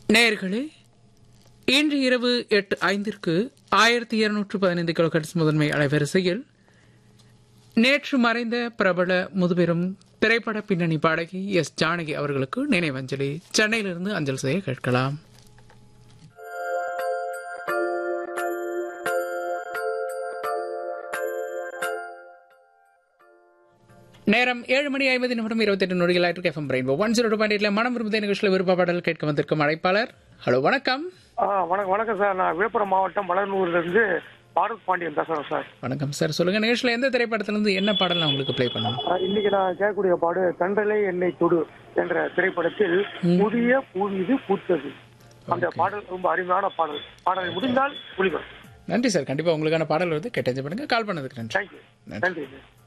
நேயர்களே இன்று இரவு எட்டு ஐந்திற்கு ஆயிரத்தி இருநூற்று பதினைந்து கிலோஹெர்ட்ஸ் முதன்மை அலைவரிசையில் நேற்று மறைந்த பிரபல முதுபெரும் திரைப்பட பின்னணி பாடகி எஸ் ஜானகி அவர்களுக்கு நினைவஞ்சலி சென்னையிலிருந்து அஞ்சல் செய்ய கேட்கலாம் நேரம் ஏழு மணி ஐம்பது நிமிடம் இருபத்தெட்டு நொடிகள் ஆயிட்டு FM Rainbow one zero two point எயிட்ல மனம் விரும்புத நிகழ்ச்சியில் விருப்ப பாடல் கேட்க வந்திருக்கும் அழைப்பாளர் ஹலோ வணக்கம் ஆ வணக்கம் வணக்கம் சார் நான் விழுப்புரம் மாவட்டம் வளர்நூர்ல இருந்து பாரத் பாண்டியன் பேசுறேன் சார் வணக்கம் சார் சொல்லுங்க நிகழ்ச்சியில் எந்த திரைப்படத்திலிருந்து என்ன பாடல் நான் உங்களுக்கு ப்ளே பண்ணணும் ஆ, இன்னைக்கு நான் கேட்கக்கூடிய பாடு தண்டலை என்னை தொடு என்ற திரைப்படத்தில் புதிய பூவிது பூத்தது அந்த பாடல் ரொம்ப அருமையான பாடல் பாடலை முடிந்தால் ஒளிபரம் நன்றி சார் கண்டிப்பா உங்களுக்கான பாடல் வருது கேட்டு பண்ணுங்க கால் பண்ணதுக்கு நன்றி தேங்க்யூ நன்றி சார்